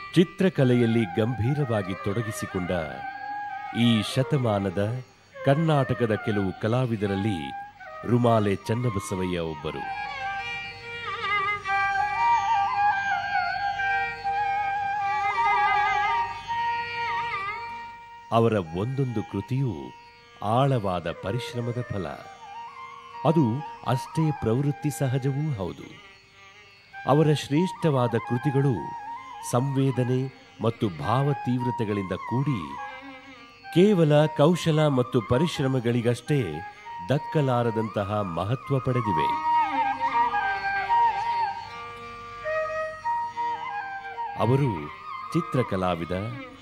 ಚಿತ್ರಕಲೆಯಲ್ಲಿ ಗಂಭೀರವಾಗಿ ತೊಡಗಿಸಿಕೊಂಡ ಈ ಶತಮಾನದ ಕರ್ನಾಟಕದ ಕೆಲವು ಕಲಾವಿದರಲ್ಲಿ ರುಮಾಲೆ ಚನ್ನಬಸವಯ್ಯ ಒಬ್ಬರು ಅವರ ಒಂದೊಂದು ಕೃತಿಯೂ ಆಳವಾದ ಪರಿಶ್ರಮದ ಫಲ ಅದು ಅಷ್ಟೇ ಪ್ರವೃತ್ತಿ ಸಹಜವೂ ಹೌದು ಅವರ ಶ್ರೇಷ್ಠವಾದ ಕೃತಿಗಳು ಸಂವೇದನೆ ಮತ್ತು ಭಾವ ತೀವ್ರತೆಗಳಿಂದ ಕೂಡಿ ಕೇವಲ ಕೌಶಲ ಮತ್ತು ಪರಿಶ್ರಮಗಳಿಗಷ್ಟೇ ದಕ್ಕಲಾರದಂತಹ ಮಹತ್ವ ಪಡೆದಿವೆ ಅವರು ಚಿತ್ರಕಲಾವಿದ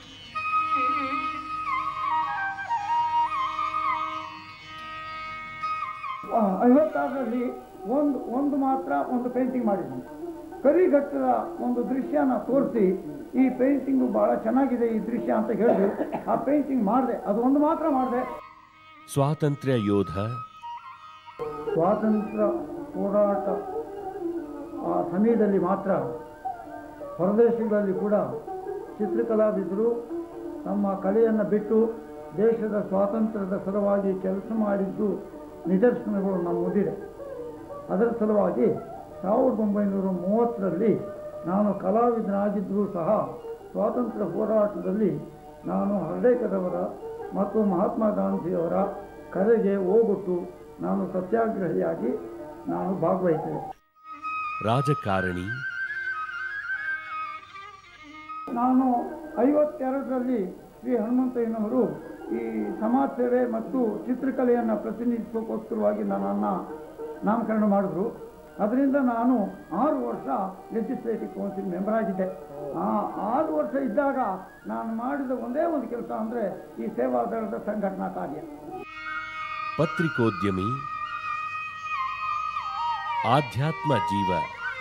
ಆ, ಐವತ್ತಾರರಲ್ಲಿ ಒಂದು ಒಂದು ಮಾತ್ರ ಒಂದು ಪೇಂಟಿಂಗ್ ಮಾಡಿದ್ದೀನಿ ಕರಿಘಟ್ಟದ ಒಂದು ದೃಶ್ಯನ ತೋರಿಸಿ ಈ ಪೇಂಟಿಂಗು ಬಹಳ ಚೆನ್ನಾಗಿದೆ ಈ ದೃಶ್ಯ ಅಂತ ಹೇಳಿದ್ರು ಆ ಪೇಂಟಿಂಗ್ ಮಾಡಿದೆ ಅದು ಒಂದು ಮಾತ್ರ ಮಾಡಿದೆ ಸ್ವಾತಂತ್ರ್ಯ ಯೋಧ ಸ್ವಾತಂತ್ರ್ಯ ಹೋರಾಟ ಆ ಸಮಯದಲ್ಲಿ ಮಾತ್ರ ಹೊರದೇಶಗಳಲ್ಲಿ ಕೂಡ ಚಿತ್ರಕಲಾವಿದರು ತಮ್ಮ ಕಲೆಯನ್ನು ಬಿಟ್ಟು ದೇಶದ ಸ್ವಾತಂತ್ರ್ಯದ ಸಲುವಾಗಿ ಕೆಲಸ ಮಾಡಿದ್ದು ನಿದರ್ಶನಗಳು ನಮ್ಮ ಮುಂದಿದೆ ಅದರ ಸಲುವಾಗಿ ಸಾವಿರದ ಒಂಬೈನೂರ ಮೂವತ್ತರಲ್ಲಿ ನಾನು ಕಲಾವಿದನಾಗಿದ್ದರೂ ಸಹ ಸ್ವಾತಂತ್ರ್ಯ ಹೋರಾಟದಲ್ಲಿ ನಾನು ಹರ್ಡೇಕರವರ ಮತ್ತು ಮಹಾತ್ಮ ಗಾಂಧಿಯವರ ಕರೆಗೆ ಹೋಗ್ಬಿಟ್ಟು ನಾನು ಸತ್ಯಾಗ್ರಹಿಯಾಗಿ ನಾನು ಭಾಗವಹಿಸಿದೆ ರಾಜಕಾರಣಿ ನಾನು ಐವತ್ತೆರಡರಲ್ಲಿ ಶ್ರೀ ಹನುಮಂತಯ್ಯನವರು ಈ ಸಮಾಜ ಸೇವೆ ಮತ್ತು ಚಿತ್ರಕಲೆಯನ್ನು ಪ್ರತಿನಿಧಿಸೋಕ್ಕೋಸ್ಕರವಾಗಿ ನನ್ನನ್ನು ನಾಮಕರಣ ಮಾಡಿದ್ರು ಅದರಿಂದ ನಾನು ಆರು ವರ್ಷ ಲೆಜಿಸ್ಲೇಟಿವ್ ಕೌನ್ಸಿಲ್ ಮೆಂಬರ್ ಆಗಿದ್ದೆ ಆ ಆರು ವರ್ಷ ಇದ್ದಾಗ ನಾನು ಮಾಡಿದ ಒಂದೇ ಒಂದು ಕೆಲಸ ಅಂದರೆ ಈ ಸೇವಾದಳದ ಸಂಘಟನಾ ಕಾರ್ಯ ಪತ್ರಿಕೋದ್ಯಮಿ ಆಧ್ಯಾತ್ಮ ಜೀವ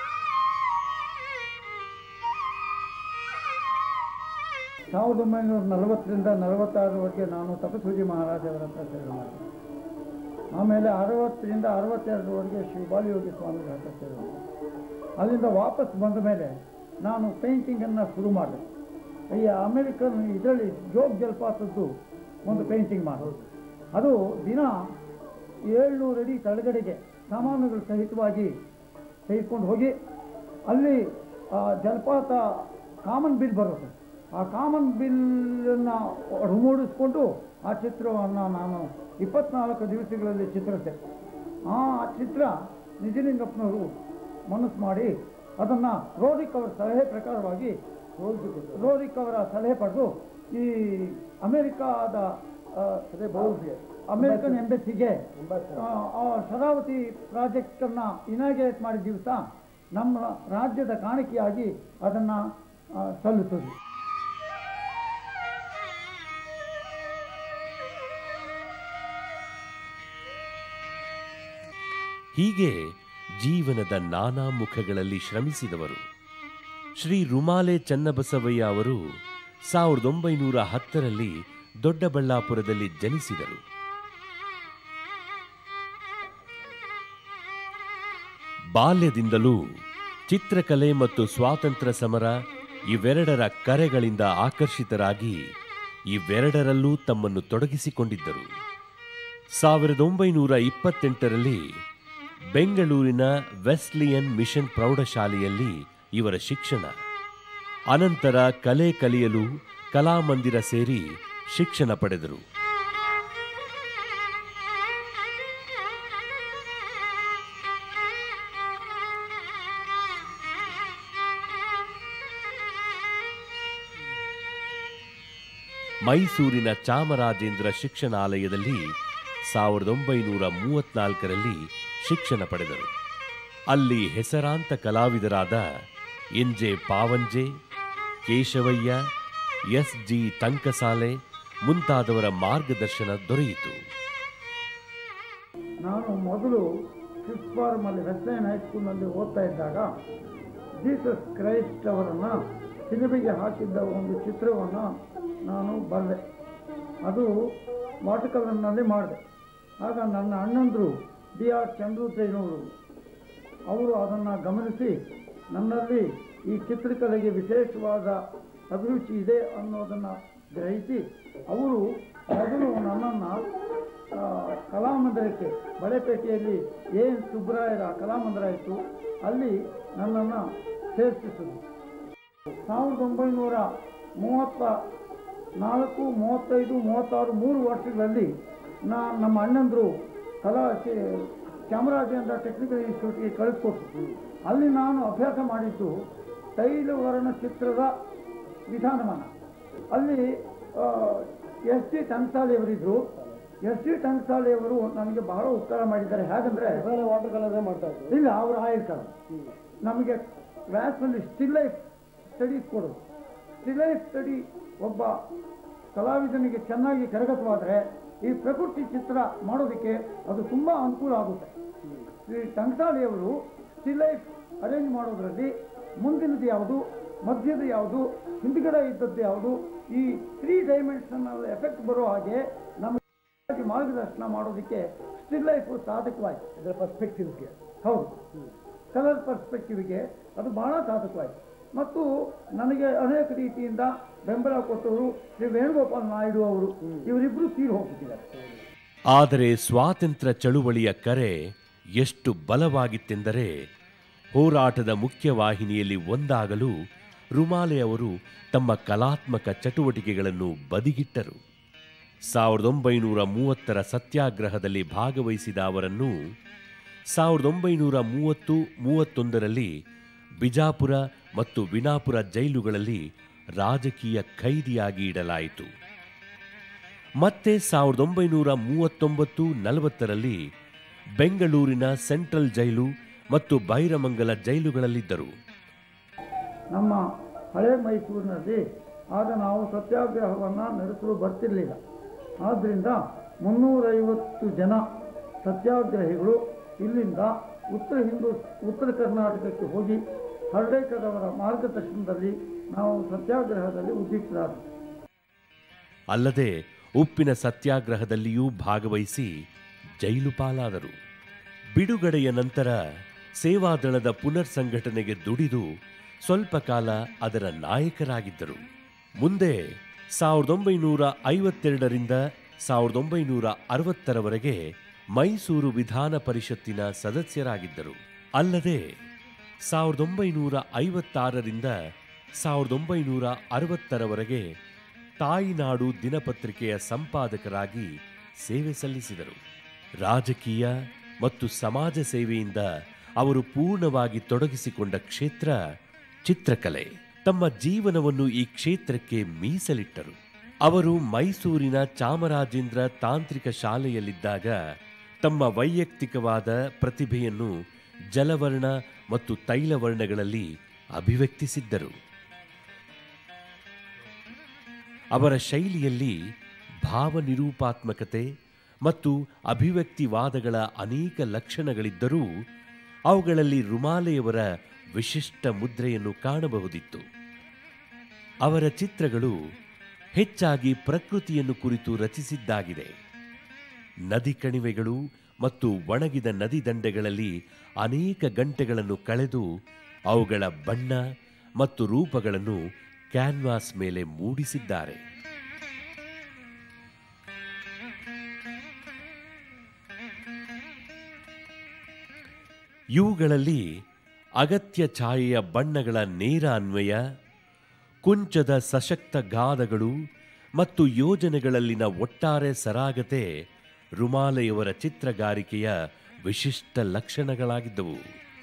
ಸಾವಿರದ ಒಂಬೈನೂರ ನಲವತ್ತರಿಂದ ನಲವತ್ತಾರರವರೆಗೆ ನಾನು ತಪಸ್ಸೂಜಿ ಮಹಾರಾಜರ ಹತ್ರ ಸೇವೆ ಮಾಡಿದೆ ಆಮೇಲೆ ಅರವತ್ತರಿಂದ ಅರವತ್ತೆರಡರವರೆಗೆ ಶ್ರೀ ಬಾಲಿಯೋಗಿ ಸ್ವಾಮಿಗಳ ಹತ್ರ ಸೇವೆ ಮಾಡಿದೆ ಅಲ್ಲಿಂದ ವಾಪಸ್ ಬಂದ ಮೇಲೆ ನಾನು ಪೇಂಟಿಂಗನ್ನು ಶುರು ಮಾಡಿದೆ ಈ ಅಮೆರಿಕನ್ ಇದರಲ್ಲಿ ಜೋಗ್ ಜಲಪಾತದ್ದು ಒಂದು ಪೇಂಟಿಂಗ್ ಮಾಡೋದು ಅದು ದಿನ ಏಳ್ನೂರು ಅಡಿ ತಳಗಡೆಗೆ ಸಾಮಾನುಗಳು ಸಹಿತವಾಗಿ ತೆಗೆದುಕೊಂಡು ಹೋಗಿ ಅಲ್ಲಿ ಆ ಜಲಪಾತ ಕಾಮನ್ ಬಿಲ್ ಬರುತ್ತೆ ಆ ಕಾಮನ್ ಬಿಲ್ಲನ್ನು ಮೂಡಿಸ್ಕೊಂಡು ಆ ಚಿತ್ರವನ್ನು ನಾನು ಇಪ್ಪತ್ನಾಲ್ಕು ದಿವಸಗಳಲ್ಲಿ ಚಿತ್ರಿಸಿದೆ ಆ ಚಿತ್ರ ನಿಜಲಿಂಗಪ್ಪನವರು ಮನಸ್ಸು ಮಾಡಿ ಅದನ್ನು ರೋರಿಕ್ ಅವರ ಸಲಹೆ ಪ್ರಕಾರವಾಗಿ ರೋರಿಕ್ ಅವರ ಸಲಹೆ ಪಡೆದು ಈ ಅಮೆರಿಕಾದ ಆ, ಅಮೆರಿಕನ್ ಎಂಬೆಸಿಗೆ ಆ, ಆ ಶರಾವತಿ ಪ್ರಾಜೆಕ್ಟನ್ನು ಇನಾಗ್ರೇಟ್ ಮಾಡಿದ ದಿವಸ ನಮ್ಮ ರಾಜ್ಯದ ಕಾಣಿಕೆಯಾಗಿ ಅದನ್ನು ಸಲ್ಲಿಸೋದು ಹೀಗೆ ಜೀವನದ ನಾನಾ ಮುಖಗಳಲ್ಲಿ ಶ್ರಮಿಸಿದವರು ಶ್ರೀ ರುಮಾಲೆ ಚನ್ನಬಸವಯ್ಯ ಅವರು ಸಾವಿರದ ಒಂಬೈನೂರ ಹತ್ತರಲ್ಲಿ ದೊಡ್ಡಬಳ್ಳಾಪುರದಲ್ಲಿ ಜನಿಸಿದರು ಬಾಲ್ಯದಿಂದಲೂ ಚಿತ್ರಕಲೆ ಮತ್ತು ಸ್ವಾತಂತ್ರ್ಯ ಸಮರ ಇವೆರಡರ ಕರೆಗಳಿಂದ ಆಕರ್ಷಿತರಾಗಿ ಇವೆರಡರಲ್ಲೂ ತಮ್ಮನ್ನು ತೊಡಗಿಸಿಕೊಂಡಿದ್ದರು ಸಾವಿರದ ಒಂಬೈನೂರ ಇಪ್ಪತ್ತೆಂಟರಲ್ಲಿ ಬೆಂಗಳೂರಿನ ವೆಸ್ಲಿಯನ್ ಮಿಷನ್ ಪ್ರೌಢಶಾಲೆಯಲ್ಲಿ ಇವರ ಶಿಕ್ಷಣ ಅನಂತರ ಕಲೆ ಕಲಿಯಲು ಕಲಾಮಂದಿರ ಸೇರಿ ಶಿಕ್ಷಣ ಪಡೆದರು ಮೈಸೂರಿನ ಚಾಮರಾಜೇಂದ್ರ ಶಿಕ್ಷಣಾಲಯದಲ್ಲಿ ಸಾವಿರದ ಒಂಬೈನೂರ ಮೂವತ್ನಾಲ್ಕರಲ್ಲಿ ಶಿಕ್ಷಣ ಪಡೆದರು ಅಲ್ಲಿ ಹೆಸರಾಂತ ಕಲಾವಿದರಾದ N J Pavanje Keshavayya S G Tankasale ಮುಂತಾದವರ ಮಾರ್ಗದರ್ಶನ ದೊರೆಯಿತು ನಾನು ಮೊದಲು ಫಿಫ್ತ್ ಫಾರ್ಮಲ್ಲಿ ವೆಸ್ಟರ್ನ್ ಹೈಸ್ಕೂಲ್ನಲ್ಲಿ ಓದ್ತಾ ಇದ್ದಾಗ ಜೀಸಸ್ ಕ್ರೈಸ್ಟ್ ಅವರನ್ನು ಸಿನಿಮೆಗೆ ಹಾಕಿದ್ದ ಒಂದು ಚಿತ್ರವನ್ನು ನಾನು ಬರೆದೆ ಅದು ವಾಟರ್ ಕಲರ್ನಲ್ಲಿ ಮಾಡಿದೆ ಆಗ ನನ್ನ ಅಣ್ಣಂದರು ಡಿ ಆರ್ ಚಂದ್ರುತಯ್ಯನವರು ಅವರು ಅದನ್ನು ಗಮನಿಸಿ ನನ್ನಲ್ಲಿ ಈ ಚಿತ್ರಕಲೆಗೆ ವಿಶೇಷವಾದ ಅಭಿರುಚಿ ಇದೆ ಅನ್ನೋದನ್ನು ಗ್ರಹಿಸಿ ಅವರು ಮೊದಲು ನನ್ನನ್ನು ಆ, ಕಲಾಮಂದಿರಕ್ಕೆ ಬಳೆಪೇಟೆಯಲ್ಲಿ ಏನು ಸುಬ್ರಾಯರ ಕಲಾಮಂದಿರ ಇತ್ತು ಅಲ್ಲಿ ನನ್ನನ್ನು ಸೇರಿಸಿಸಿದ್ರು ಸಾವಿರದ ಒಂಬೈನೂರ ಮೂವತ್ತ ನಾಲ್ಕು ಮೂವತ್ತೈದು ಮೂವತ್ತಾರು ಮೂರು ವರ್ಷಗಳಲ್ಲಿ ನಾ ನಮ್ಮ ಅಣ್ಣಂದರು ಕಲಾ ಚೇ- ಚಾಮರಾಜೇಂದ್ರ ಟೆಕ್ನಿಕಲ್ ಇನ್ಸ್ಟಿಟ್ಯೂಟ್ಗೆ ಕಳಿಸ್ಕೊಟ್ರು ಅಲ್ಲಿ ನಾನು ಅಭ್ಯಾಸ ಮಾಡಿದ್ದು ತೈಲವರ್ಣ ಚಿತ್ರದ ವಿಧಾನವನ ಅಲ್ಲಿ ಎಸ್ ಟಿ ಟಂಗ್ಸಾಲಿಯವರಿದ್ದರು ಎಸ್ ಟಿ ಟಂಗ್ಸಾಲಿಯವರು ನನಗೆ ಬಹಳ ಉಪಕಾರ ಮಾಡಿದ್ದಾರೆ ಹೇಗಂದರೆ ವಾಟರ್ ಕಲರ್ ಮಾಡ್ತಾ ಇದ್ರು ಇಲ್ಲ ಅವರು ಆಯಿಲ್ ಕಲರ್ ನಮಗೆ ಕ್ಲಾಸ್ನಲ್ಲಿ ಸ್ಟಿಲ್ ಲೈಫ್ ಸ್ಟಡೀಸ್ ಕೊಡೋದು ಸ್ಟಿಲ್ ಲೈಫ್ ಸ್ಟಡಿ ಒಬ್ಬ ಕಲಾವಿದನಿಗೆ ಚೆನ್ನಾಗಿ ಕರಗತವಾದರೆ ಈ ಪ್ರಕೃತಿ ಚಿತ್ರ ಮಾಡೋದಕ್ಕೆ ಅದು ತುಂಬ ಅನುಕೂಲ ಆಗುತ್ತೆ ಶ್ರೀ ಟಂಗ್ಸಾಳಿಯವರು ಸ್ಟಿಲ್ ಲೈಫ್ ಅರೇಂಜ್ ಮಾಡೋದರಲ್ಲಿ ಮುಂದಿನದು ಯಾವುದು ಮಧ್ಯದ ಯಾವುದು ಹಿಂದ್ಗಡೆ ಇದ್ದದ್ದು ಯಾವುದು ಈ ತ್ರೀ ಡೈಮೆನ್ಷನಲ್ ಎಫೆಕ್ಟ್ ಬರೋ ಹಾಗೆ ನಮಗೆ ಮಾರ್ಗದರ್ಶನ ಮಾಡೋದಕ್ಕೆ ಸ್ಟಿಲ್ ಲೈಫ್ ಸಾಧಕವಾಯಿತು ಇದರ ಪರ್ಸ್ಪೆಕ್ಟಿವ್ಸ್ಗೆ ಹೌದು ಕಲರ್ ಪರ್ಸ್ಪೆಕ್ಟಿವ್ಗೆ ಅದು ಬಹಳ ಸಾಧಕವಾಯಿತು ಮತ್ತು ನನಗೆ ಅನೇಕ ರೀತಿಯಿಂದ ಬೆಂಬಲ ಕೊಟ್ಟವರು ಶ್ರೀ ವೇಣುಗೋಪಾಲ್ ನಾಯ್ಡು ಅವರು ಇವರಿಬ್ಬರು ತೀರು ಹೋಗ್ಬಿಟ್ಟಿದ್ದಾರೆ ಆದರೆ ಸ್ವಾತಂತ್ರ್ಯ ಚಳುವಳಿಯ ಕರೆ ಎಷ್ಟು ಬಲವಾಗಿತ್ತೆಂದರೆ ಹೋರಾಟದ ಮುಖ್ಯವಾಹಿನಿಯಲ್ಲಿ ಒಂದಾಗಲು ರುಮಾಲೆ ಅವರು ತಮ್ಮ ಕಲಾತ್ಮಕ ಚಟುವಟಿಕೆಗಳನ್ನು ಬದಿಗಿಟ್ಟರು ಸಾವಿರದ ಒಂಬೈನೂರ ಮೂವತ್ತರ ಸತ್ಯಾಗ್ರಹದಲ್ಲಿ ಭಾಗವಹಿಸಿದ ಅವರನ್ನು ಸಾವಿರದ ಒಂಬೈನೂರ ಮೂವತ್ತು ಮೂವತ್ತೊಂದರಲ್ಲಿ ಬಿಜಾಪುರ ಮತ್ತು ವಿನಾಪುರ ಜೈಲುಗಳಲ್ಲಿ ರಾಜಕೀಯ ಖೈದಿಯಾಗಿ ಇಡಲಾಯಿತು ಮತ್ತೆ ಸಾವಿರದ ಒಂಬೈನೂರ ಮೂವತ್ತೊಂಬತ್ತು ನಲವತ್ತರಲ್ಲಿ ಬೆಂಗಳೂರಿನ ಸೆಂಟ್ರಲ್ ಜೈಲು ಮತ್ತು ಬೈರಮಂಗಲ ಜೈಲುಗಳಲ್ಲಿದ್ದರು ನಮ್ಮ ಹಳೆ ಮೈಸೂರಿನಲ್ಲಿ ಆಗ ನಾವು ಸತ್ಯಾಗ್ರಹವನ್ನು ನಡೆಸಲು ಬರ್ತಿರಲಿಲ್ಲ ಆದ್ದರಿಂದ ಮುನ್ನೂರೈವತ್ತು ಜನ ಸತ್ಯಾಗ್ರಹಿಗಳು ಇಲ್ಲಿಂದ ಉತ್ತರ ಹಿಂದೂ ಉತ್ತರ ಕರ್ನಾಟಕಕ್ಕೆ ಹೋಗಿ ಹರ್ಡೇಕರ್ ಅವರ ಮಾರ್ಗದರ್ಶನದಲ್ಲಿ ನಾವು ಸತ್ಯಾಗ್ರಹದಲ್ಲಿ ಉದ್ಯುಕ್ತರಾದ ಅಲ್ಲದೆ ಉಪ್ಪಿನ ಸತ್ಯಾಗ್ರಹದಲ್ಲಿಯೂ ಭಾಗವಹಿಸಿ ಜೈಲು ಪಾಲಾದರು ಬಿಡುಗಡೆಯ ನಂತರ ಸೇವಾದಳದ ಪುನರ್ ಸಂಘಟನೆಗೆ ದುಡಿದು ಸ್ವಲ್ಪ ಕಾಲ ಅದರ ನಾಯಕರಾಗಿದ್ದರು ಮುಂದೆ ಸಾವಿರದ ಒಂಬೈನೂರ ಐವತ್ತೆರಡರಿಂದ ಸಾವಿರದ ಒಂಬೈನೂರ ಅರವತ್ತರವರೆಗೆ ಮೈಸೂರು ವಿಧಾನ ಪರಿಷತ್ತಿನ ಸದಸ್ಯರಾಗಿದ್ದರು ಅಲ್ಲದೆ ಸಾವಿರದ ಒಂಬೈನೂರ ಐವತ್ತಾರರಿಂದ ಸಾವಿರದ ಒಂಬೈನೂರ ಅರವತ್ತರವರೆಗೆ ತಾಯಿನಾಡು ದಿನಪತ್ರಿಕೆಯ ಸಂಪಾದಕರಾಗಿ ಸೇವೆ ಸಲ್ಲಿಸಿದರು ರಾಜಕೀಯ ಮತ್ತು ಸಮಾಜ ಸೇವೆಯಿಂದ ಅವರು ಪೂರ್ಣವಾಗಿ ತೊಡಗಿಸಿಕೊಂಡ ಕ್ಷೇತ್ರ ಚಿತ್ರಕಲೆ ತಮ್ಮ ಜೀವನವನ್ನು ಈ ಕ್ಷೇತ್ರಕ್ಕೆ ಮೀಸಲಿಟ್ಟರು ಅವರು ಮೈಸೂರಿನ ಚಾಮರಾಜೇಂದ್ರ ತಾಂತ್ರಿಕ ಶಾಲೆಯಲ್ಲಿದ್ದಾಗ ತಮ್ಮ ವೈಯಕ್ತಿಕವಾದ ಪ್ರತಿಭೆಯನ್ನು ಜಲವರ್ಣ ಮತ್ತು ತೈಲವರ್ಣಗಳಲ್ಲಿ ಅಭಿವ್ಯಕ್ತಿಸಿದ್ದರು ಅವರ ಶೈಲಿಯಲ್ಲಿ ಭಾವನಿರೂಪಾತ್ಮಕತೆ ಮತ್ತು ಅಭಿವ್ಯಕ್ತಿವಾದಗಳ ಅನೇಕ ಲಕ್ಷಣಗಳಿದ್ದರೂ ಅವುಗಳಲ್ಲಿ ರುಮಾಲೆಯವರ ವಿಶಿಷ್ಟ ಮುದ್ರೆಯನ್ನು ಕಾಣಬಹುದಿತ್ತು ಅವರ ಚಿತ್ರಗಳು ಹೆಚ್ಚಾಗಿ ಪ್ರಕೃತಿಯನ್ನು ಕುರಿತು ರಚಿಸಿದ್ದಾಗಿದೆ ನದಿ ಕಣಿವೆಗಳು ಮತ್ತು ಒಣಗಿದ ನದಿ ದಂಡೆಗಳಲ್ಲಿ ಅನೇಕ ಗಂಟೆಗಳನ್ನು ಕಳೆದು ಅವುಗಳ ಬಣ್ಣ ಮತ್ತು ರೂಪಗಳನ್ನು ಕ್ಯಾನ್ವಾಸ್ ಮೇಲೆ ಮೂಡಿಸಿದ್ದಾರೆ ಇವುಗಳಲ್ಲಿ ಅಗತ್ಯ ಛಾಯೆಯ ಬಣ್ಣಗಳ ನೇರ ಅನ್ವಯ ಕುಂಚದ ಸಶಕ್ತ ಗಾದಗಳು ಮತ್ತು ಯೋಜನೆಗಳಲ್ಲಿನ ಒಟ್ಟಾರೆ ಸರಾಗತೆ ರುಮಾಲೆಯವರ ಚಿತ್ರಗಾರಿಕೆಯ ವಿಶಿಷ್ಟ ಲಕ್ಷಣಗಳಾಗಿದ್ದವು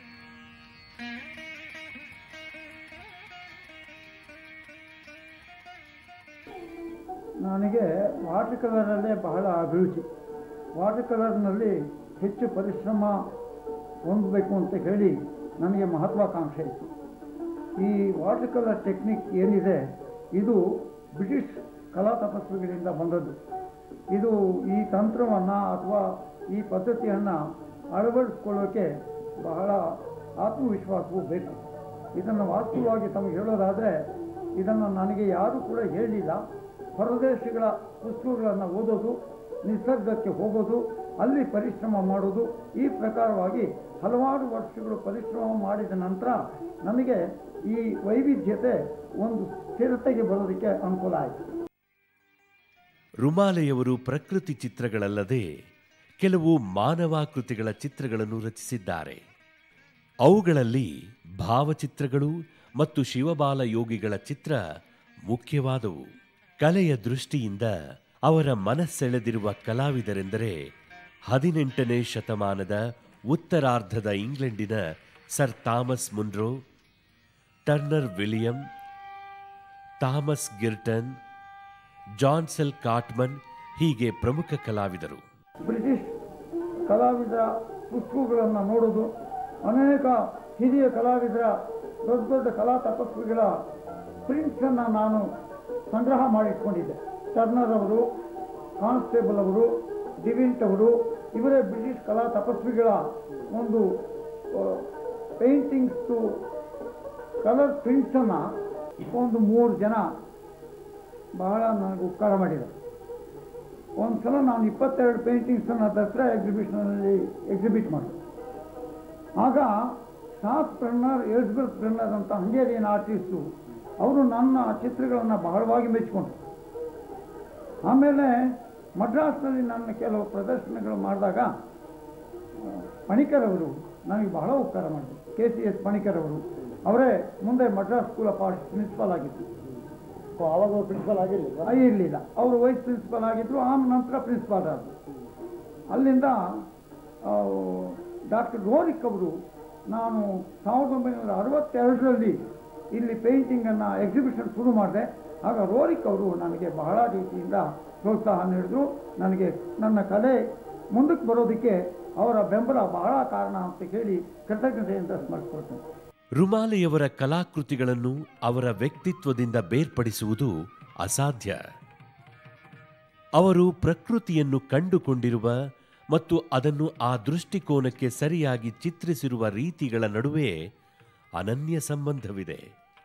ನನಗೆ ವಾಟರ್ ಕಲರಲ್ಲೇ ಬಹಳ ಅಭಿರುಚಿ ವಾಟರ್ ಕಲರ್ನಲ್ಲಿ ಹೆಚ್ಚು ಪರಿಶ್ರಮ ಹೊಂದಬೇಕು ಅಂತ ಹೇಳಿ ನನಗೆ ಮಹತ್ವಾಕಾಂಕ್ಷೆ ಇತ್ತು ಈ ವಾಟರ್ ಕಲರ್ ಟೆಕ್ನಿಕ್ ಏನಿದೆ ಇದು ಬ್ರಿಟಿಷ್ ಕಲಾ ತಪಸ್ವಿಗಳಿಂದ ಬಂದದ್ದು ಇದು ಈ ತಂತ್ರವನ್ನು ಅಥವಾ ಈ ಪದ್ಧತಿಯನ್ನು ಅಳವಡಿಸ್ಕೊಳ್ಳೋಕ್ಕೆ ಬಹಳ ಆತ್ಮವಿಶ್ವಾಸವೂ ಬೇಕು ಇದನ್ನು ವಾಸ್ತವವಾಗಿ ತಮಗೆ ಹೇಳೋದಾದರೆ ಇದನ್ನು ನನಗೆ ಯಾರೂ ಕೂಡ ಹೇಳಲಿಲ್ಲ ಹೊರದೇಶಗಳ ಪುಸ್ತಕಗಳನ್ನು ಓದೋದು ನಿಸರ್ಗಕ್ಕೆ ಹೋಗೋದು ಅಲ್ಲಿ ಪರಿಶ್ರಮ ಮಾಡೋದು ಈ ಪ್ರಕಾರವಾಗಿ ಹಲವಾರು ವರ್ಷಗಳು ಪರಿಶ್ರಮ ಮಾಡಿದ ನಂತರ ನಮಗೆ ಈ ವೈವಿಧ್ಯತೆ ಒಂದು ಸ್ಥಿರತೆಗೆ ಬರೋದಕ್ಕೆ ಅನುಕೂಲ ಆಯಿತು ರುಮಾಲೆಯವರು ಪ್ರಕೃತಿ ಚಿತ್ರಗಳಲ್ಲದೆ ಕೆಲವು ಮಾನವಾಕೃತಿಗಳ ಚಿತ್ರಗಳನ್ನು ರಚಿಸಿದ್ದಾರೆ ಅವುಗಳಲ್ಲಿ ಭಾವಚಿತ್ರಗಳು ಮತ್ತು ಶಿವಬಾಲ ಯೋಗಿಗಳ ಚಿತ್ರ ಮುಖ್ಯವಾದವು ಕಲೆಯ ದೃಷ್ಟಿಯಿಂದ ಅವರ ಮನಸ್ಸೆಳೆದಿರುವ ಕಲಾವಿದರೆಂದರೆ ಹದಿನೆಂಟನೇ ಶತಮಾನದ ಉತ್ತರಾರ್ಧದ ಇಂಗ್ಲೆಂಡಿನ Sir Thomas Munro Turner William Thomas Girtin John Sell Cotman ಹೀಗೆ ಪ್ರಮುಖ ಕಲಾವಿದರು ಬ್ರಿಟಿಷ್ ಕಲಾವಿದರ ಪುಸ್ತಕಗಳನ್ನು ನೋಡೋದು ಅನೇಕ ಹಿರಿಯ ಕಲಾವಿದರ ದೊಡ್ಡ ದೊಡ್ಡ ಕಲಾ ತಪಸ್ವಿಗಳ ಪ್ರಿಂಟ್ಸನ್ನು ನಾನು ಸಂಗ್ರಹ ಮಾಡಿಟ್ಕೊಂಡಿದ್ದೆ ಟರ್ನರ್ ಅವರು ಕಾನ್ಸ್ಟೇಬಲ್ ಅವರು ಡಿವಿಂಟ್ ಅವರು ಇವರೇ ಬ್ರಿಟಿಷ್ ಕಲಾ ತಪಸ್ವಿಗಳ ಒಂದು ಪೇಂಟಿಂಗ್ಸು ಕಲರ್ ಪ್ರಿಂಟ್ಸನ್ನು ಒಂದು ಮೂರು ಜನ ಬಹಳ ನನಗೆ ಉಪಕಾರ ಮಾಡಿದ್ದಾರೆ ಒಂದು ಸಲ ನಾನು ಇಪ್ಪತ್ತೆರಡು ಪೇಂಟಿಂಗ್ಸನ್ನು ದಸರಾ ಎಕ್ಸಿಬಿಷನಲ್ಲಿ ಎಕ್ಸಿಬಿಟ್ ಮಾಡಿದೆ ಆಗ ಸಾತ್ ಪ್ರೆನ್ನರ್ ಎಲ್ಸ್ಬರ್ತ್ ಪ್ರೆನ್ನರ್ ಅಂತ ಹಂಗೇರಿಯನ್ ಆರ್ಟಿಸ್ಟು ಅವರು ನನ್ನ ಚಿತ್ರಗಳನ್ನು ಬಹಳವಾಗಿ ಮೆಚ್ಚಿಕೊಂಡ್ರು ಆಮೇಲೆ ಮದ್ರಾಸ್ನಲ್ಲಿ ನನ್ನ ಕೆಲವು ಪ್ರದರ್ಶನಗಳು ಮಾಡಿದಾಗ ಆ, ಪಣಿಕರ್ ಅವರು ನನಗೆ ಬಹಳ ಉಪಕಾರ ಮಾಡಿದ್ರು ಕೆ ಸಿ ಎಸ್ ಪಣಿಕರ್ ಅವರು ಅವರೇ ಮುಂದೆ Madras School of Arts principal ಆಗಿದ್ದರು ಅವಾಗ ಅವ್ರು ಪ್ರಿನ್ಸಿಪಲ್ ಆಗಿರ್ಲಿಲ್ಲ ಇರಲಿಲ್ಲ ಅವರು ವೈಸ್ ಪ್ರಿನ್ಸಿಪಾಲ್ ಆಗಿದ್ದರು ಆ ನಂತರ ಪ್ರಿನ್ಸಿಪಾಲ್ ಆದರು ಅಲ್ಲಿಂದ ಡಾಕ್ಟರ್ ರೋರಿಕ್ ಅವರು ನಾನು ಸಾವಿರದ ಒಂಬೈನೂರ ಅರವತ್ತೆರಡರಲ್ಲಿ ಇಲ್ಲಿ ಪೇಂಟಿಂಗನ್ನು ಎಕ್ಸಿಬಿಷನ್ ಶುರು ಮಾಡಿದೆ ಆಗ ರೋರಿಕ್ ಅವರು ನನಗೆ ಬಹಳ ರೀತಿಯಿಂದ ಪ್ರೋತ್ಸಾಹ ನೀಡಿದ್ರು ನನಗೆ ನನ್ನ ಕಲೆ ಮುಂದಕ್ಕೆ ಬರೋದಕ್ಕೆ ಅವರ ಬೆಂಬಲ ಬಹಳ ಕಾರಣ ಅಂತ ಹೇಳಿ ಕೃತಜ್ಞತೆಯಿಂದ ಸ್ಮರಿಸ್ಕೊಳ್ತೇನೆ ರುಮಾಲೆಯವರ ಕಲಾಕೃತಿಗಳನ್ನು ಅವರ ವ್ಯಕ್ತಿತ್ವದಿಂದ ಬೇರ್ಪಡಿಸುವುದು ಅಸಾಧ್ಯ ಅವರು ಪ್ರಕೃತಿಯನ್ನು ಕಂಡುಕೊಂಡಿರುವ ಮತ್ತು ಅದನ್ನು ಆ ದೃಷ್ಟಿಕೋನಕ್ಕೆ ಸರಿಯಾಗಿ ಚಿತ್ರಿಸಿರುವ ರೀತಿಗಳ ನಡುವೆ ಅನನ್ಯ ಸಂಬಂಧವಿದೆ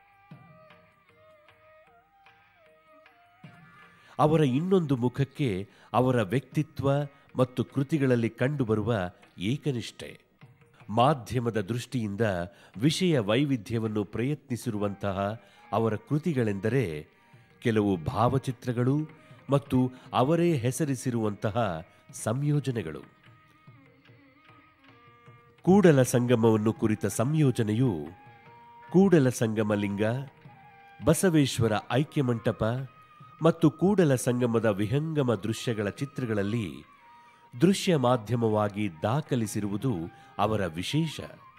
ಅವರ ಇನ್ನೊಂದು ಮುಖಕ್ಕೆ ಅವರ ವ್ಯಕ್ತಿತ್ವ ಮತ್ತು ಕೃತಿಗಳಲ್ಲಿ ಕಂಡುಬರುವ ಏಕನಿಷ್ಠೆ ಮಾಧ್ಯಮದ ದೃಷ್ಟಿಯಿಂದ ವಿಷಯ ವೈವಿಧ್ಯವನ್ನು ಪ್ರಯತ್ನಿಸಿರುವಂತಹ ಅವರ ಕೃತಿಗಳೆಂದರೆ ಕೆಲವು ಭಾವಚಿತ್ರಗಳು ಮತ್ತು ಅವರೇ ಹೆಸರಿಸಿರುವಂತಹ ಸಂಯೋಜನೆಗಳು ಕೂಡಲ ಸಂಗಮವನ್ನು ಕುರಿತ ಸಂಯೋಜನೆಯು ಕೂಡಲ ಸಂಗಮ ಲಿಂಗ ಬಸವೇಶ್ವರ ಐಕ್ಯ ಮಂಟಪ ಮತ್ತು ಕೂಡಲ ಸಂಗಮದ ವಿಹಂಗಮ ದೃಶ್ಯಗಳ ಚಿತ್ರಗಳಲ್ಲಿ ದೃಶ್ಯ ಮಾಧ್ಯಮವಾಗಿ ದಾಖಲಿಸಿರುವುದು ಅವರ ವಿಶೇಷ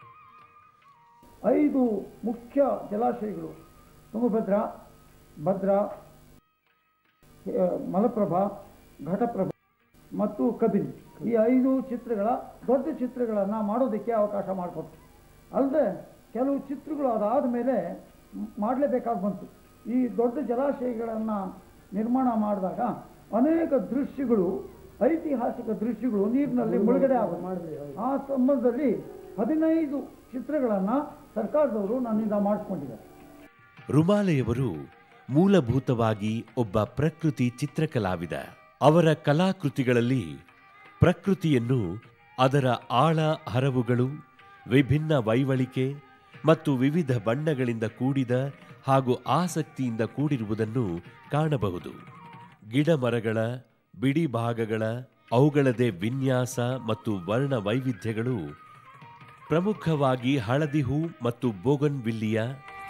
ಐದು ಮುಖ್ಯ ಜಲಾಶಯಗಳು ತುಂಗಭದ್ರಾ ಭದ್ರಾ ಆ, ಮಲಪ್ರಭಾ ಘಟಪ್ರಭಾ ಮತ್ತು ಕಬಿನಿ ಈ ಐದು ಚಿತ್ರಗಳ ದೊಡ್ಡ ಚಿತ್ರಗಳನ್ನು ಮಾಡೋದಕ್ಕೆ ಅವಕಾಶ ಮಾಡಿಕೊಟ್ರು ಅಲ್ಲದೆ ಕೆಲವು ಚಿತ್ರಗಳು ಅದಾದ ಮೇಲೆ ಮಾಡಲೇಬೇಕಾಗಿ ಬಂತು ಈ ದೊಡ್ಡ ಜಲಾಶಯಗಳನ್ನು ನಿರ್ಮಾಣ ಮಾಡಿದಾಗ ಅನೇಕ ದೃಶ್ಯಗಳು ಐತಿಹಾಸಿಕ ದೃಶ್ಯಗಳು ನೀರಿನಲ್ಲಿ ಮುಳುಗಡೆ ಆಗೋದು ಮಾಡಿದ್ರಿ ಹೌದು. ಆ ಸಂಬಂಧದಲ್ಲಿ ಹದಿನೈದು ಚಿತ್ರಗಳನ್ನು ಸರ್ಕಾರದವರು ನನ್ನಿಂದ ಮಾಡಿಸ್ಕೊಂಡಿದ್ದಾರೆ ರುಮಾಲೆಯವರು ಮೂಲಭೂತವಾಗಿ ಒಬ್ಬ ಪ್ರಕೃತಿ ಚಿತ್ರಕಲಾವಿದ ಅವರ ಕಲಾಕೃತಿಗಳಲ್ಲಿ ಪ್ರಕೃತಿಯನ್ನು ಅದರ ಆಳ ಹರವುಗಳು ವಿಭಿನ್ನ ವೈವಳಿಕೆ ಮತ್ತು ವಿವಿಧ ಬಣ್ಣಗಳಿಂದ ಕೂಡಿದ ಹಾಗೂ ಆಸಕ್ತಿಯಿಂದ ಕೂಡಿರುವುದನ್ನು ಕಾಣಬಹುದು ಗಿಡಮರಗಳ ಬಿಡಿ ಭಾಗಗಳ ಅವುಗಳದೇ ವಿನ್ಯಾಸ ಮತ್ತು ವರ್ಣ ವೈವಿಧ್ಯಗಳು ಪ್ರಮುಖವಾಗಿ ಹಳದಿ ಹೂ ಮತ್ತು ಬೋಗನ್ವಿಲ್ಲಿಯ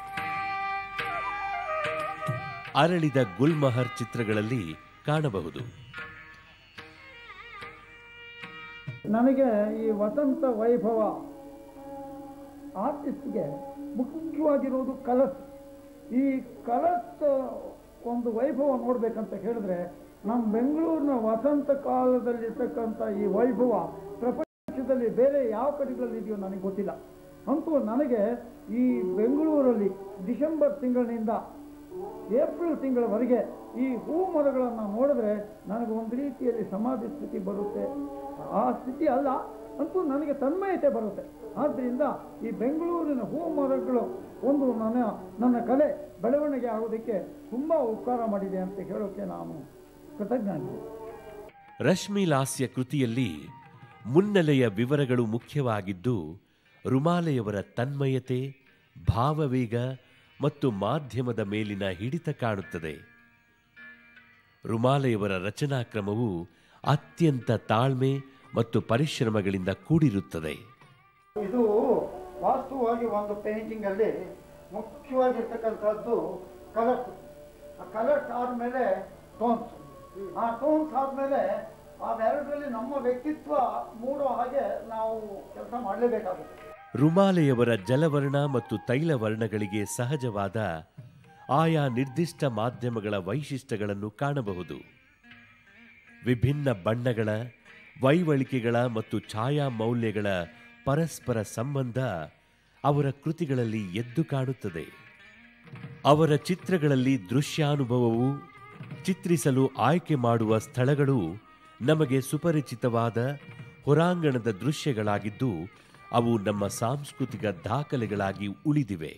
ಅರಳಿದ ಗುಲ್ಮಹರ್ ಚಿತ್ರಗಳಲ್ಲಿ ಕಾಣಬಹುದು ನನಗೆ ಈ ವಸಂತ ವೈಭವ ಆರ್ಟಿಸ್ಟ್ಗೆ ಮುಖ್ಯವಾಗಿರೋದು ಕಲಸ್ ಈ ಕಲಸ್ ಒಂದು ವೈಭವ ನೋಡ್ಬೇಕಂತ ಹೇಳಿದ್ರೆ ನಮ್ಮ ಬೆಂಗಳೂರಿನ ವಸಂತ ಕಾಲದಲ್ಲಿರ್ತಕ್ಕಂಥ ಈ ವೈಭವ ಪ್ರಪಂಚದಲ್ಲಿ ಬೇರೆ ಯಾವ ಕಡೆಗಳಲ್ಲಿ ಇದೆಯೋ ನನಗೆ ಗೊತ್ತಿಲ್ಲ ಅಂತೂ ನನಗೆ ಈ ಬೆಂಗಳೂರಲ್ಲಿ ಡಿಸೆಂಬರ್ ತಿಂಗಳಿನಿಂದ ಏಪ್ರಿಲ್ ತಿಂಗಳವರೆಗೆ ಈ ಹೂ ಮರಗಳನ್ನು ನೋಡಿದ್ರೆ ನನಗೆ ಒಂದು ರೀತಿಯಲ್ಲಿ ಸಮಾಧಿ ಸ್ಥಿತಿ ಬರುತ್ತೆ ಆ ಸ್ಥಿತಿ ಅಲ್ಲ ಅಂತೂ ನನಗೆ ತನ್ಮಯತೆ ಬರುತ್ತೆ ಆದ್ದರಿಂದ ಈ ಬೆಂಗಳೂರಿನ ಹೂ ಮರಗಳು ಒಂದು ನನ್ನ ನನ್ನ ಕಲೆ ಬೆಳವಣಿಗೆ ಆಗೋದಕ್ಕೆ ತುಂಬ ಉಪಕಾರ ಮಾಡಿದೆ ಅಂತ ಹೇಳೋಕ್ಕೆ ನಾನು ಕೃತಜ್ಞ ರಶ್ಮಿ ಲಾಸ್ಯ ಕೃತಿಯಲ್ಲಿ ಮುನ್ನೆಲೆಯ ವಿವರಗಳು ಮುಖ್ಯವಾಗಿದ್ದು ರುಮಾಲೆಯವರ ತನ್ಮಯತೆ ಭಾವವೇಗ ಮತ್ತು ಮಾಧ್ಯಮದ ಮೇಲಿನ ಹಿಡಿತ ಕಾಣುತ್ತದೆ ರುಮಾಲೆಯವರ ರಚನಾಕ್ರಮವು ಅತ್ಯಂತ ತಾಳ್ಮೆ ಮತ್ತು ಪರಿಶ್ರಮಗಳಿಂದ ಕೂಡಿರುತ್ತದೆ ಇದು ವಾಸ್ತವವಾಗಿ ಒಂದು ಪೇಂಟಿಂಗ್ ಅಲ್ಲಿ ಮುಖ್ಯವಾಗಿರ್ತಕ್ಕಂಥದ್ದು ಕಲರ್ಸ್ ಆ ಕಲರ್ಸ್ ಆದಮೇಲೆ ಟೋನ್ಸ್ ಆ ಟೋನ್ಸ್ ಆದಮೇಲೆ ಅವೆರಡರಲ್ಲಿ ನಮ್ಮ ವ್ಯಕ್ತಿತ್ವ ಮೂಡೋ ಹಾಗೆ ನಾವು ಕೆಲಸ ಮಾಡಲೇಬೇಕಾಗುತ್ತೆ ರುಮಾಲೆಯವರ ಜಲವರ್ಣ ಮತ್ತು ತೈಲವರ್ಣಗಳಿಗೆ ಸಹಜವಾದ ಆಯಾ ನಿರ್ದಿಷ್ಟ ಮಾಧ್ಯಮಗಳ ವೈಶಿಷ್ಟ್ಯಗಳನ್ನು ಕಾಣಬಹುದು ವಿಭಿನ್ನ ಬಣ್ಣಗಳ ವೈವಳಿಕೆಗಳ ಮತ್ತು ಛಾಯಾ ಮೌಲ್ಯಗಳ ಪರಸ್ಪರ ಸಂಬಂಧ ಅವರ ಕೃತಿಗಳಲ್ಲಿ ಎದ್ದು ಕಾಣುತ್ತದೆ ಅವರ ಚಿತ್ರಗಳಲ್ಲಿ ದೃಶ್ಯಾನುಭವವು ಚಿತ್ರಿಸಲು ಆಯ್ಕೆ ಮಾಡುವ ಸ್ಥಳಗಳು ನಮಗೆ ಸುಪರಿಚಿತವಾದ ಹೊರಾಂಗಣದ ದೃಶ್ಯಗಳಾಗಿದ್ದು ಅವು ನಮ್ಮ ಸಾಂಸ್ಕೃತಿಕ ದಾಖಲೆಗಳಾಗಿ ಉಳಿದಿವೆ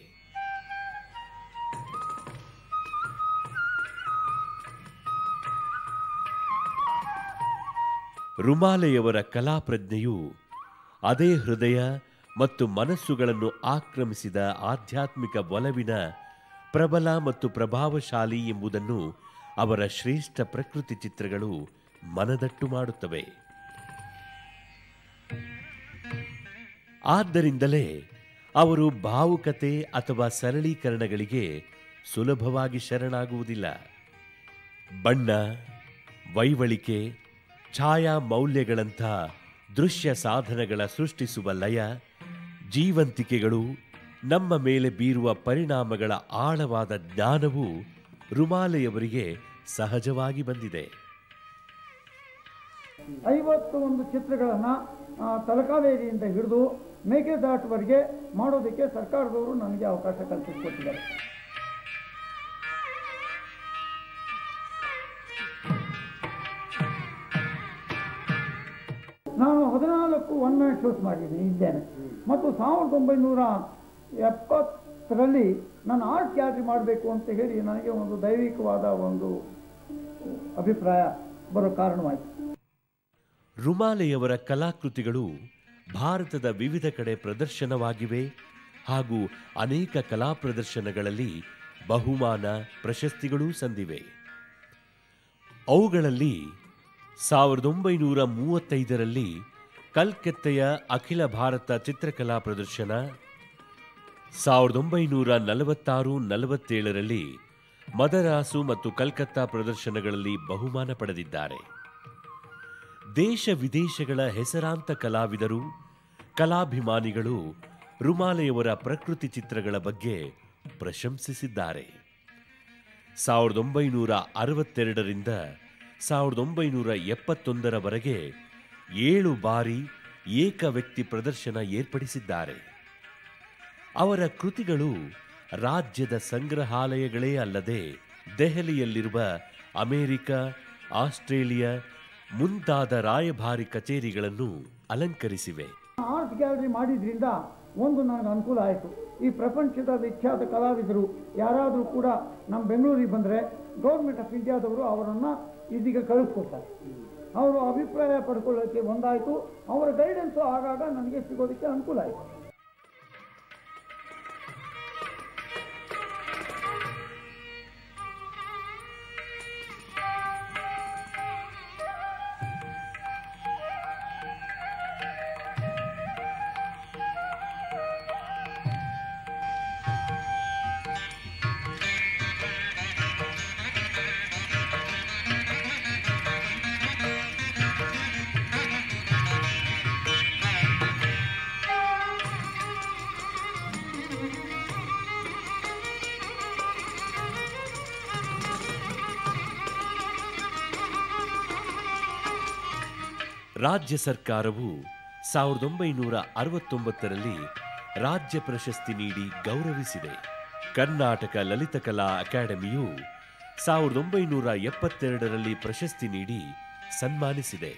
ರುಮಾಲೆಯವರ ಕಲಾಪ್ರಜ್ಞೆಯು ಅದೇ ಹೃದಯ ಮತ್ತು ಮನಸ್ಸುಗಳನ್ನು ಆಕ್ರಮಿಸಿದ ಆಧ್ಯಾತ್ಮಿಕ ಒಲವಿನ ಪ್ರಬಲ ಮತ್ತು ಪ್ರಭಾವಶಾಲಿ ಎಂಬುದನ್ನು ಅವರ ಶ್ರೇಷ್ಠ ಪ್ರಕೃತಿ ಚಿತ್ರಗಳು ಮನದಟ್ಟು ಮಾಡುತ್ತವೆ ಆದ್ದರಿಂದಲೇ ಅವರು ಭಾವುಕತೆ ಅಥವಾ ಸರಳೀಕರಣಗಳಿಗೆ ಸುಲಭವಾಗಿ ಶರಣಾಗುವುದಿಲ್ಲ ಬಣ್ಣ ವೈವಳಿಕೆ ಛಾಯಾ ಮೌಲ್ಯಗಳಂಥ ದೃಶ್ಯ ಸಾಧನಗಳ ಸೃಷ್ಟಿಸುವ ಲಯ ಜೀವಂತಿಕೆಗಳು ನಮ್ಮ ಮೇಲೆ ಬೀರುವ ಪರಿಣಾಮಗಳ ಆಳವಾದ ಜ್ಞಾನವು ರುಮಾಲೆಯವರಿಗೆ ಸಹಜವಾಗಿ ಬಂದಿದೆ ಐವತ್ತು ಒಂದು ಚಿತ್ರಗಳನ್ನು ತಲಕಾವೇರಿಯಿಂದ ಹಿಡಿದು ಮೇಕೆದಾಟುವರೆಗೆ ಮಾಡೋದಕ್ಕೆ ಸರ್ಕಾರದವರು ನನಗೆ ಅವಕಾಶ ಕಲ್ಪಿಸಿಕೊಟ್ಟಿದ್ದಾರೆ ನಾನು ಹದಿನಾಲ್ಕು ಒನ್ ಮ್ಯಾನ್ ಶೂಟ್ ಮಾಡಿದ್ದೀನಿ ಇದ್ದೇನೆ ಮತ್ತು ಸಾವಿರದ ಒಂಬೈನೂರ ಎಪ್ಪತ್ತರಲ್ಲಿ ನಾನು ಆರ್ಟ್ ಗ್ಯಾಲರಿ ಮಾಡಬೇಕು ಅಂತ ಹೇಳಿ ನನಗೆ ಒಂದು ದೈವಿಕವಾದ ಒಂದು ಅಭಿಪ್ರಾಯ ಬರೋ ಕಾರಣವಾಯಿತು ರುಮಾಲೆಯವರ ಕಲಾಕೃತಿಗಳು ಭಾರತದ ವಿವಿಧ ಕಡೆ ಪ್ರದರ್ಶನವಾಗಿವೆ ಹಾಗೂ ಅನೇಕ ಕಲಾ ಪ್ರದರ್ಶನಗಳಲ್ಲಿ ಬಹುಮಾನ ಪ್ರಶಸ್ತಿಗಳೂ ಸಂದಿವೆ ಅವುಗಳಲ್ಲಿ ಸಾವಿರದ ಒಂಬೈನೂರ ಮೂವತ್ತೈದರಲ್ಲಿ ಕಲ್ಕತ್ತೆಯ ಅಖಿಲ ಭಾರತ ಚಿತ್ರಕಲಾ ಪ್ರದರ್ಶನ ಸಾವಿರದ ಒಂಬೈನೂರ ನಲವತ್ತಾರು ನಲವತ್ತೇಳರಲ್ಲಿ ಮದರಾಸು ಮತ್ತು ಕಲ್ಕತ್ತಾ ಪ್ರದರ್ಶನಗಳಲ್ಲಿ ಬಹುಮಾನ ಪಡೆದಿದ್ದಾರೆ ದೇಶ ವಿದೇಶಗಳ ಹೆಸರಾಂತ ಕಲಾವಿದರು ಕಲಾಭಿಮಾನಿಗಳು ರುಮಾಲೆಯವರ ಪ್ರಕೃತಿ ಚಿತ್ರಗಳ ಬಗ್ಗೆ ಪ್ರಶಂಸಿಸಿದ್ದಾರೆ ಸಾವಿರದ ಒಂಬೈನೂರ ಅರವತ್ತೆರಡರಿಂದ ಸಾವಿರದ ಒಂಬೈನೂರ ಎಪ್ಪತ್ತೊಂದರವರೆಗೆ ಏಳು ಬಾರಿ ಏಕ ವ್ಯಕ್ತಿ ಪ್ರದರ್ಶನ ಏರ್ಪಡಿಸಿದ್ದಾರೆ ಅವರ ಕೃತಿಗಳು ರಾಜ್ಯದ ಸಂಗ್ರಹಾಲಯಗಳೇ ಅಲ್ಲದೆ ದೆಹಲಿಯಲ್ಲಿರುವ ಅಮೆರಿಕ ಆಸ್ಟ್ರೇಲಿಯಾ ಮುಂತಾದ ರಾಯಭಾರಿ ಕಚೇರಿಗಳನ್ನು ಅಲಂಕರಿಸಿವೆ ಆರ್ಟ್ ಗ್ಯಾಲರಿ ಮಾಡಿದ್ರಿಂದ ಒಂದು ನನಗೆ ಅನುಕೂಲ ಆಯಿತು ಈ ಪ್ರಪಂಚದ ವಿಖ್ಯಾತ ಕಲಾವಿದರು ಯಾರಾದರೂ ಕೂಡ ನಮ್ಮ ಬೆಂಗಳೂರಿಗೆ ಬಂದರೆ ಗೌರ್ಮೆಂಟ್ ಆಫ್ ಇಂಡಿಯಾದವರು ಅವರನ್ನು ಇದೀಗ ಕಳಿಸ್ಕೊಡ್ತಾರೆ ಅವರು ಅಭಿಪ್ರಾಯ ಪಡ್ಕೊಳ್ಳೋಕ್ಕೆ ಒಂದಾಯಿತು ಅವರ ಗೈಡೆನ್ಸು ಆಗಾಗ ನನಗೆ ಸಿಗೋದಕ್ಕೆ ಅನುಕೂಲ ಆಯಿತು ರಾಜ್ಯ ಸರ್ಕಾರವು ಸಾವಿರದ ಒಂಬೈನೂರ ಅರವತ್ತೊಂಬತ್ತರಲ್ಲಿ ರಾಜ್ಯ ಪ್ರಶಸ್ತಿ ನೀಡಿ ಗೌರವಿಸಿದೆ ಕರ್ನಾಟಕ ಲಲಿತಕಲಾ ಅಕಾಡೆಮಿಯು ಸಾವಿರದ ಒಂಬೈನೂರ ಎಪ್ಪತ್ತೆರಡರಲ್ಲಿ ಪ್ರಶಸ್ತಿ ನೀಡಿ ಸನ್ಮಾನಿಸಿದೆ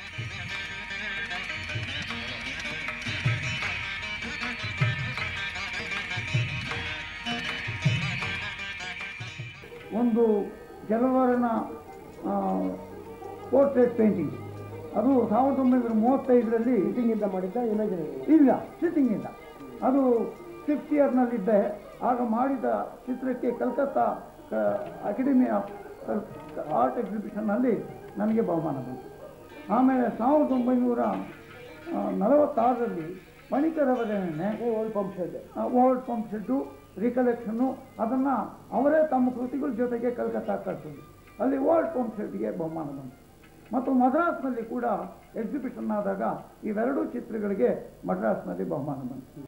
ಒಂದು ಜಲವರ್ಣ ಪೋರ್ಟ್ರೇಟ್ ಪೇಂಟಿಂಗ್ ಅದು ಸಾವಿರದ ಒಂಬೈನೂರ ಮೂವತ್ತೈದರಲ್ಲಿ ಇಂದ ಮಾಡಿದ್ದ ಇಮೇಜಿನೇಷನ್ ಇಲ್ಲ ಸಿಟ್ಟಿಂಗಿಂದ ಅದು ಫಿಫ್ತ್ ಇಯರ್ನಲ್ಲಿದ್ದೆ ಆಗ ಮಾಡಿದ ಚಿತ್ರಕ್ಕೆ ಕಲ್ಕತ್ತಾ ಅಕಾಡೆಮಿ ಆಫ್ ಆರ್ಟ್ ಎಕ್ಸಿಬಿಷನ್ನಲ್ಲಿ ನನಗೆ ಬಹುಮಾನ ಬಂತು ಆಮೇಲೆ ಸಾವಿರದ ಒಂಬೈನೂರ ಆ, ನಲವತ್ತಾರರಲ್ಲಿ ಪಣಿಕರವರೇನೆ old pump shed world pump set ರಿಕಲೆಕ್ಷನ್ನು ಅದನ್ನು ಅವರೇ ತಮ್ಮ ಕೃತಿಗಳ ಜೊತೆಗೆ ಕಲ್ಕತ್ತಾ ಕಳಿಸಿದ್ರು ಅಲ್ಲಿ ವರ್ಲ್ಡ್ ಪಂಪ್ ಸೆಟ್ಗೆ ಬಹುಮಾನ ಬಂತು ಮತ್ತು ಮದ್ರಾಸ್ನಲ್ಲಿ ಕೂಡ ಎಕ್ಸಿಬಿಷನ್ ಆದಾಗ ಇವೆರಡೂ ಚಿತ್ರಗಳಿಗೆ ಮದ್ರಾಸ್ನಲ್ಲಿ ಬಹುಮಾನ ಬಂತು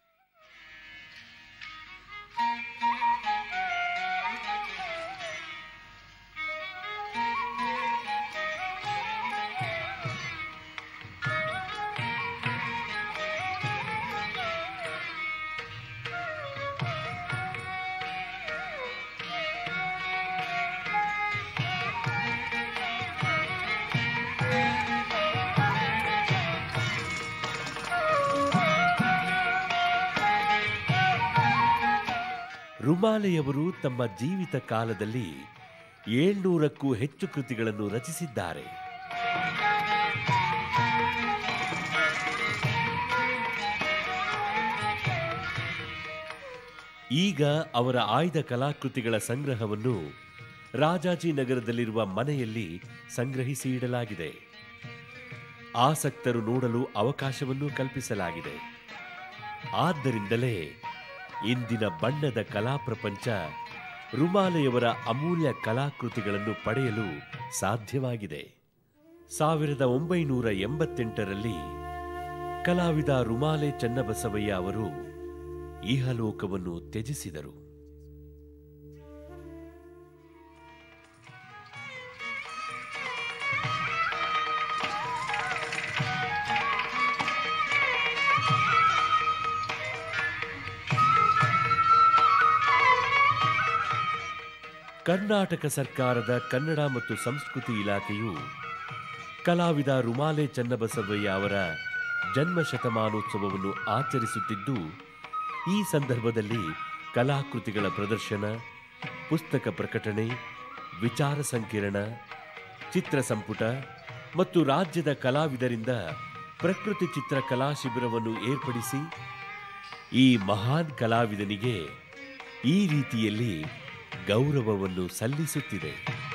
ರುಮಾಲೆಯವರು ತಮ್ಮ ಜೀವಿತ ಕಾಲದಲ್ಲಿ ಏಳ್ನೂರಕ್ಕೂ ಹೆಚ್ಚು ಕೃತಿಗಳನ್ನು ರಚಿಸಿದ್ದಾರೆ ಈಗ ಅವರ ಆಯ್ದ ಕಲಾಕೃತಿಗಳ ಸಂಗ್ರಹವನ್ನು ರಾಜಾಜಿನಗರದಲ್ಲಿರುವ ಮನೆಯಲ್ಲಿ ಸಂಗ್ರಹಿಸಿ ಇಡಲಾಗಿದೆ ಆಸಕ್ತರು ನೋಡಲು ಅವಕಾಶವನ್ನು ಕಲ್ಪಿಸಲಾಗಿದೆ ಆದ್ದರಿಂದಲೇ ಇಂದಿನ ಬಣ್ಣದ ಕಲಾ ಪ್ರಪಂಚ ರುಮಾಲೆಯವರ ಅಮೂಲ್ಯ ಕಲಾಕೃತಿಗಳನ್ನು ಪಡೆಯಲು ಸಾಧ್ಯವಾಗಿದೆ ಸಾವಿರದ ಒಂಬೈನೂರ ಎಂಬತ್ತೆಂಟರಲ್ಲಿ ಕಲಾವಿದ ರುಮಾಲೆ ಚನ್ನಬಸವಯ್ಯ ಅವರು ಇಹಲೋಕವನ್ನು ತ್ಯಜಿಸಿದರು ಕರ್ನಾಟಕ ಸರ್ಕಾರದ ಕನ್ನಡ ಮತ್ತು ಸಂಸ್ಕೃತಿ ಇಲಾಖೆಯು ಕಲಾವಿದ ರುಮಾಲೆ ಚನ್ನಬಸವಯ್ಯ ಅವರ ಜನ್ಮ ಶತಮಾನೋತ್ಸವವನ್ನು ಆಚರಿಸುತ್ತಿದ್ದು ಈ ಸಂದರ್ಭದಲ್ಲಿ ಕಲಾಕೃತಿಗಳ ಪ್ರದರ್ಶನ ಪುಸ್ತಕ ಪ್ರಕಟಣೆ ವಿಚಾರ ಸಂಕಿರಣ ಚಿತ್ರ ಸಂಪುಟ ಮತ್ತು ರಾಜ್ಯದ ಕಲಾವಿದರಿಂದ ಪ್ರಕೃತಿ ಚಿತ್ರ ಕಲಾ ಶಿಬಿರವನ್ನು ಏರ್ಪಡಿಸಿ ಈ ಮಹಾನ್ ಕಲಾವಿದನಿಗೆ ಈ ರೀತಿಯಲ್ಲಿ ಗೌರವವನ್ನು ಸಲ್ಲಿಸುತ್ತಿದೆ